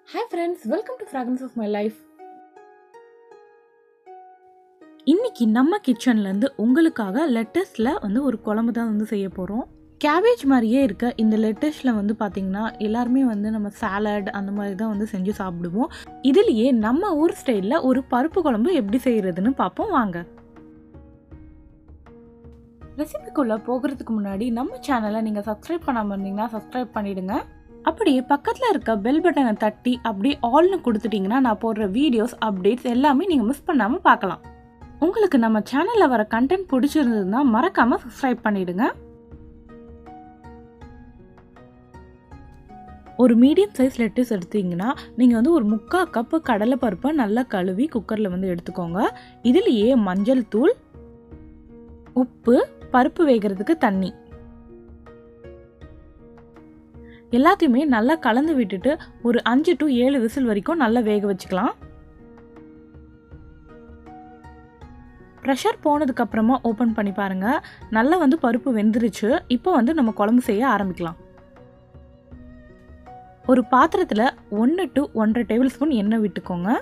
hi friends welcome to fragrance of my life இன்னைக்கு நம்ம கிச்சன்லேருந்து உங்களுக்காக லெட்டஸில் வந்து ஒரு குழம்பு தான் வந்து செய்ய போகிறோம் கேபேஜ் மாதிரியே இருக்க இந்த லெட்டஸில் வந்து பார்த்திங்கன்னா எல்லாருமே வந்து நம்ம சாலட் அந்த மாதிரி தான் வந்து செஞ்சு சாப்பிடுவோம் இதுலேயே நம்ம ஊர் ஸ்டைலில் ஒரு பருப்பு குழம்பு எப்படி செய்கிறதுன்னு பார்ப்போம் வாங்க ரெசிபிக்குள்ளே போகிறதுக்கு முன்னாடி நம்ம சேனலை நீங்கள் சப்ஸ்கிரைப் பண்ணாமல் இருந்தீங்கன்னா சப்ஸ்கிரைப் பண்ணிவிடுங்க அப்படியே பக்கத்தில் இருக்க பெல் பட்டனை தட்டி அப்படியே ஆல்னு கொடுத்துட்டிங்கன்னா நான் போடுற வீடியோஸ் அப்டேட்ஸ் எல்லாமே நீங்கள் மிஸ் பண்ணாமல் பார்க்கலாம் உங்களுக்கு நம்ம சேனலில் வர கண்டென்ட் பிடிச்சிருந்ததுன்னா மறக்காமல் சப்ஸ்கிரைப் பண்ணிவிடுங்க ஒரு மீடியம் சைஸ் லெட்டஸ் எடுத்தீங்கன்னா நீங்கள் வந்து ஒரு முக்கால் கப்பு கடலைப்பருப்பை நல்லா கழுவி குக்கரில் வந்து எடுத்துக்கோங்க இதுலேயே மஞ்சள் தூள் உப்பு பருப்பு வேகிறதுக்கு தண்ணி எல்லாத்தையுமே நல்லா கலந்து விட்டுட்டு ஒரு அஞ்சு டு ஏழு விசில் வரைக்கும் நல்லா வேக வச்சுக்கலாம் ப்ரெஷர் போனதுக்கு அப்புறமா ஓப்பன் பண்ணி பாருங்க நல்லா வந்து பருப்பு வெந்துருச்சு இப்போ வந்து நம்ம குழம்பு செய்ய ஆரம்பிக்கலாம் ஒரு பாத்திரத்தில் ஒன்று டு ஒன்றரை டேபிள் ஸ்பூன் எண்ணெய் விட்டுக்கோங்க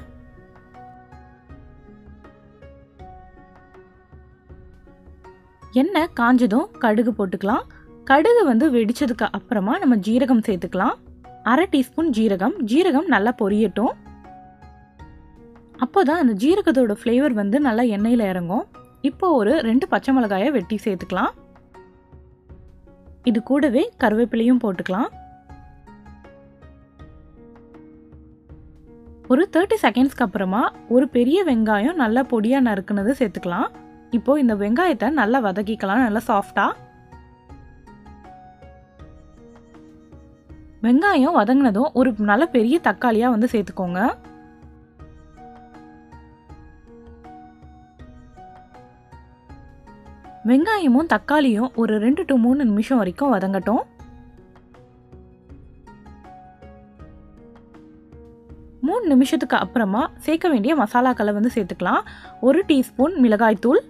எண்ணெய் காஞ்சதும் கடுகு போட்டுக்கலாம் கடுகு வந்து வெடிச்சதுக்கு அப்புறமா நம்ம ஜீரகம் சேர்த்துக்கலாம் அரை டீஸ்பூன் ஜீரகம் ஜீரகம் நல்லா பொரியட்டும் அப்போ தான் அந்த ஜீரகத்தோட ஃப்ளேவர் வந்து நல்லா எண்ணெயில் இறங்கும் இப்போ ஒரு ரெண்டு பச்சை மிளகாயை வெட்டி சேர்த்துக்கலாம் இது கூடவே கருவேப்பிலையும் போட்டுக்கலாம் ஒரு தேர்ட்டி செகண்ட்ஸ்க்கு அப்புறமா ஒரு பெரிய வெங்காயம் நல்லா பொடியாக நறுக்குனது சேர்த்துக்கலாம் இப்போ இந்த வெங்காயத்தை நல்லா வதக்கிக்கலாம் நல்லா சாஃப்டாக வெங்காயம் வதங்கினதும் ஒரு நல்ல பெரிய தக்காளியாக வந்து சேர்த்துக்கோங்க வெங்காயமும் தக்காளியும் ஒரு ரெண்டு டு மூணு நிமிஷம் வரைக்கும் வதங்கட்டும் மூணு நிமிஷத்துக்கு அப்புறமா சேர்க்க வேண்டிய மசாலாக்களை வந்து சேர்த்துக்கலாம் ஒரு டீஸ்பூன் மிளகாய்த்தூள்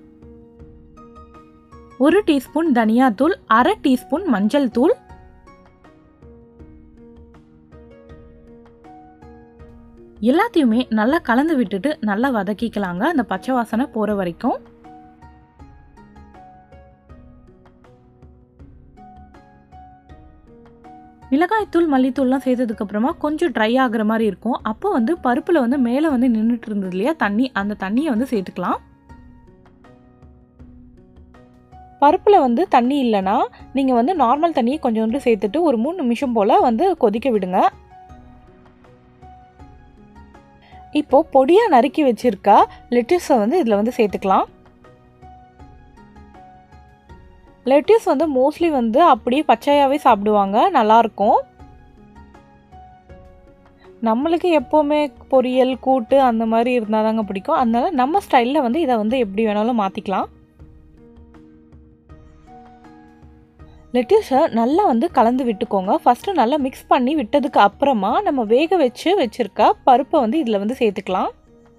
ஒரு டீஸ்பூன் தனியாத்தூள் அரை டீஸ்பூன் மஞ்சள் தூள் எல்லாத்தையுமே நல்லா கலந்து விட்டுட்டு நல்லா வதக்கிக்கலாங்க அந்த பச்சை வாசனை போகிற வரைக்கும் மிளகாய்த்தூள் மல்லித்தூள்லாம் சேர்த்ததுக்கு அப்புறமா கொஞ்சம் ட்ரை ஆகுற மாதிரி இருக்கும் அப்போ வந்து பருப்பில் வந்து மேலே வந்து நின்றுட்டு இருந்தது இல்லையா தண்ணி அந்த தண்ணியை வந்து சேர்த்துக்கலாம் பருப்பில் வந்து தண்ணி இல்லைன்னா நீங்கள் வந்து நார்மல் தண்ணியை கொஞ்சோண்டு சேர்த்துட்டு ஒரு மூணு நிமிஷம் போல் வந்து கொதிக்க விடுங்க இப்போ பொடியாக நறுக்கி வச்சிருக்க லெட்டஸை வந்து இதில் வந்து சேர்த்துக்கலாம் லெட்டஸ் வந்து மோஸ்ட்லி வந்து அப்படியே பச்சையாகவே சாப்பிடுவாங்க நல்லாயிருக்கும் நம்மளுக்கு எப்போவுமே பொரியல் கூட்டு அந்த மாதிரி இருந்தால் தாங்க பிடிக்கும் அதனால நம்ம ஸ்டைலில் வந்து இதை வந்து எப்படி வேணாலும் மாற்றிக்கலாம் லெட்டஸை நல்லா வந்து கலந்து விட்டுக்கோங்க ஃபஸ்ட்டு நல்லா மிக்ஸ் பண்ணி விட்டதுக்கு அப்புறமா நம்ம வேக வச்சு வச்சுருக்க பருப்பை வந்து இதில் வந்து சேர்த்துக்கலாம்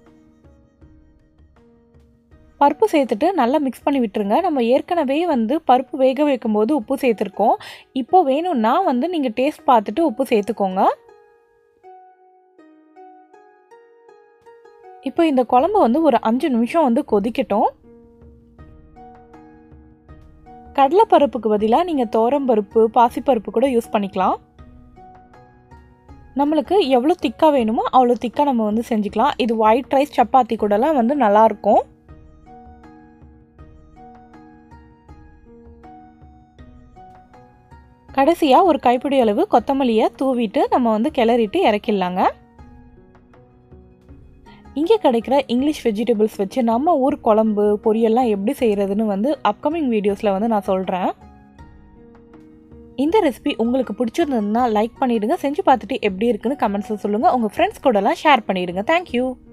பருப்பு சேர்த்துட்டு நல்லா மிக்ஸ் பண்ணி விட்டுருங்க நம்ம ஏற்கனவே வந்து பருப்பு வேக வைக்கும்போது உப்பு சேர்த்துருக்கோம் இப்போ வேணும்னா வந்து நீங்கள் டேஸ்ட் பார்த்துட்டு உப்பு சேர்த்துக்கோங்க இப்போ இந்த குழம்பு வந்து ஒரு அஞ்சு நிமிஷம் வந்து கொதிக்கட்டும் கடலைப்பருப்புக்கு பதிலாக நீங்கள் தோரம்பருப்பு பாசிப்பருப்பு கூட யூஸ் பண்ணிக்கலாம் நம்மளுக்கு எவ்வளோ திக்காக வேணுமோ அவ்வளோ திக்காக நம்ம வந்து செஞ்சுக்கலாம் இது ஒயிட் ரைஸ் சப்பாத்தி கூடலாம் வந்து நல்லாயிருக்கும் கடைசியாக ஒரு கைப்பிடி அளவு கொத்தமல்லியை தூவிட்டு நம்ம வந்து கிளறிட்டு இறக்கிடலாங்க இங்கே கிடைக்கிற இங்கிலீஷ் வெஜிடபிள்ஸ் வச்சு நம்ம ஊர் குழம்பு பொரியல்லாம் எப்படி செய்கிறதுன்னு வந்து அப்கமிங் வீடியோஸில் வந்து நான் சொல்கிறேன் இந்த ரெசிபி உங்களுக்கு பிடிச்சிருந்ததுன்னா லைக் பண்ணிவிடுங்க செஞ்சு பார்த்துட்டு எப்படி இருக்குன்னு கமெண்ட்ஸில் சொல்லுங்கள் உங்கள் ஃப்ரெண்ட்ஸ் கூடலாம் ஷேர் பண்ணிவிடுங்க தேங்க்யூ